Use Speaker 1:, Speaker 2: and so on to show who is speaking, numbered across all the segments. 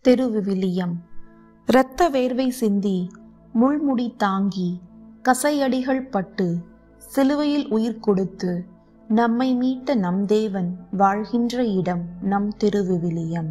Speaker 1: திருவிவிலியம் இரத்த வேர்வை சிந்தி முள்முடி தாங்கி கசையடிகள் பட்டு சிலுவையில் உயிர் கொடுத்து நம்மை மீட்ட நம் தேவன் வாழ்கின்ற இடம் நம் திருவிவிலியம்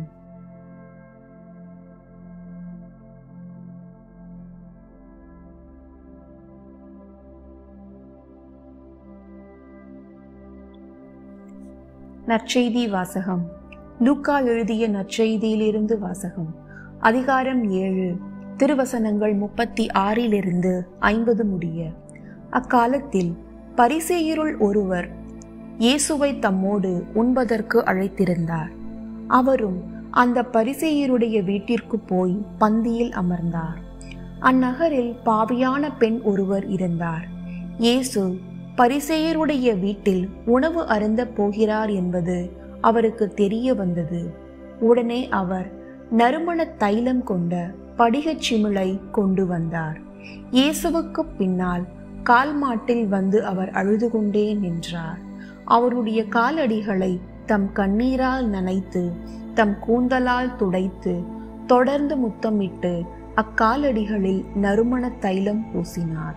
Speaker 1: நற்செய்தி வாசகம் லூக்கா எழுதிய நற்செய்தியிலிருந்து வாசகம் அதிகாரம் ஏழு திருவசனங்கள் முப்பத்தி ஆறிலிருந்து ஐம்பது முடிய அக்காலத்தில் பரிசேயருள் ஒருவர் இயேசுவை தம்மோடு உண்பதற்கு அழைத்திருந்தார் அவரும் அந்த பரிசேயருடைய வீட்டிற்கு போய் பந்தியில் அமர்ந்தார் அந்நகரில் பாவியான பெண் ஒருவர் இருந்தார் இயேசு பரிசேயருடைய வீட்டில் உணவு அருந்த போகிறார் என்பது அவருக்கு தெரிய வந்தது உடனே அவர் நறுமண தைலம் கொண்ட படிகச் சிமிழை கொண்டு வந்தார் இயேசுவுக்கு பின்னால் கால் மாட்டில் வந்து அவர் அழுது கொண்டே நின்றார் அவருடைய காலடிகளை தம் கண்ணீரால் நனைத்து தம் கூந்தலால் துடைத்து தொடர்ந்து முத்தமிட்டு அக்காலடிகளில் நறுமண தைலம் பூசினார்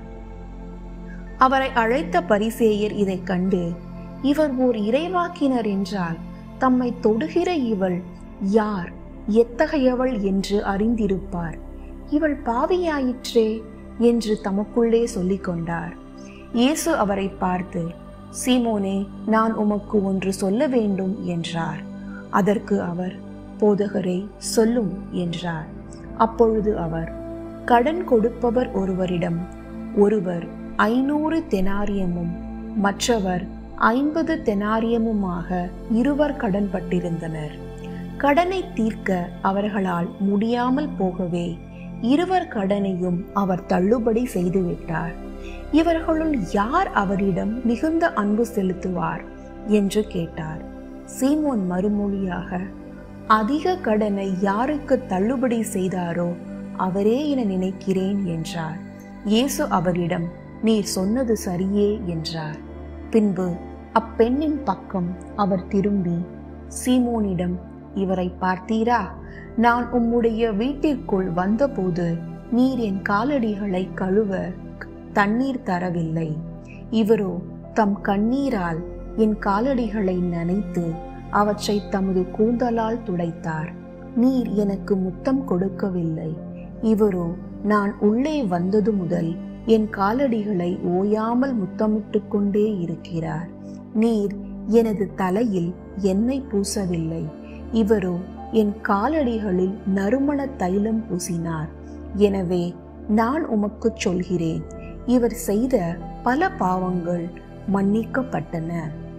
Speaker 1: அவரை அழைத்த பரிசேயர் இதைக் கண்டு இவர் ஓர் இறைவாக்கினர் என்றால் தம்மை தொடுகிற இவள் யார் எத்தகையவள் என்று அறிந்திருப்பார் இவள் பாவியாயிற்றே என்று தமக்குள்ளே சொல்லிக் கொண்டார் இயேசு அவரை பார்த்து சீமோனே நான் உமக்கு ஒன்று சொல்ல வேண்டும் என்றார் அதற்கு அவர் போதகரே சொல்லும் என்றார் அப்பொழுது அவர் கடன் கொடுப்பவர் ஒருவரிடம் ஒருவர் ஐநூறு தெனாரியமும் மற்றவர் ஐம்பது தெனாரியமுமாக இருவர் கடன்பட்டிருந்தனர் கடனை தீர்க்க அவர்களால் முடியாமல் போகவே இருவர் கடனையும் அவர் தள்ளுபடி செய்துவிட்டார் இவர்களுள் யார் அவரிடம் மிகுந்த அன்பு செலுத்துவார் என்று கேட்டார் சீமோன் மறுமொழியாக அதிக கடனை யாருக்கு தள்ளுபடி செய்தாரோ அவரே என நினைக்கிறேன் என்றார் இயேசு அவரிடம் நீர் சொன்னது சரியே என்றார் பின்பு அப்பெண்ணின் பக்கம் அவர் திரும்பி சீமோனிடம் இவரை பார்த்தீரா நான் உம்முடைய வீட்டிற்குள் வந்தபோது நீர் என் காலடிகளை கழுவ தண்ணீர் தரவில்லை இவரோ தம் கண்ணீரால் என் காலடிகளை நனைத்து அவற்றை தமது கூந்தலால் துடைத்தார் நீர் எனக்கு முத்தம் கொடுக்கவில்லை இவரோ நான் உள்ளே வந்தது முதல் என் காலடிகளை ஓயாமல் முத்தமிட்டு கொண்டே இருக்கிறார் நீர் எனது தலையில் எண்ணெய் பூசவில்லை இவரோ என் காலடிகளில் நறுமண தைலம் பூசினார் எனவே நான் உமக்கு சொல்கிறேன் இவர் செய்த பல பாவங்கள் மன்னிக்கப்பட்டன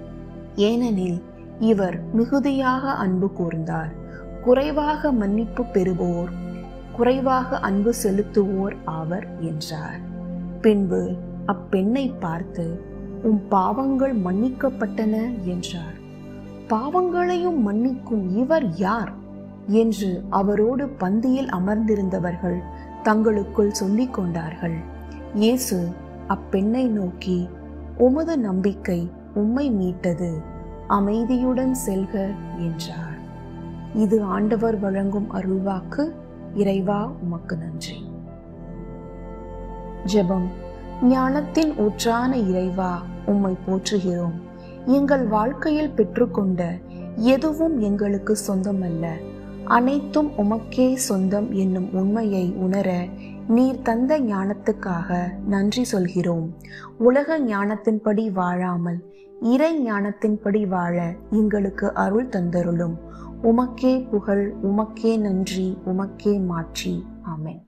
Speaker 1: ஏனெனில் இவர் மிகுதியாக அன்பு கூர்ந்தார் குறைவாக மன்னிப்பு பெறுவோர் குறைவாக அன்பு செலுத்துவோர் ஆவர் என்றார் பின்பு அப்பெண்ணை பார்த்து உம் பாவங்கள் மன்னிக்கப்பட்டன என்றார் பாவங்களையும் மன்னிக்கும் இவர் யார் என்று அவரோடு பந்தியில் அமர்ந்திருந்தவர்கள் தங்களுக்குள் சொல்லிக் கொண்டார்கள் இயேசு அப்பெண்ணை நோக்கி உமது நம்பிக்கை உம்மை மீட்டது அமைதியுடன் செல்க என்றார் இது ஆண்டவர் வழங்கும் அருள்வாக்கு இறைவா உமக்கு நன்றி ஜெபம் ஞானத்தின் ஊற்றான இறைவா உம்மை போற்றுகிறோம் எங்கள் வாழ்க்கையில் பெற்றுக்கொண்ட எதுவும் எங்களுக்கு சொந்தமல்ல அனைத்தும் உமக்கே சொந்தம் என்னும் உண்மையை உணர நீர் தந்த ஞானத்துக்காக நன்றி சொல்கிறோம் உலக ஞானத்தின்படி வாழாமல் இறை ஞானத்தின்படி வாழ எங்களுக்கு அருள் தந்தருளும் உமக்கே புகழ் உமக்கே நன்றி உமக்கே மாற்றி ஆமென்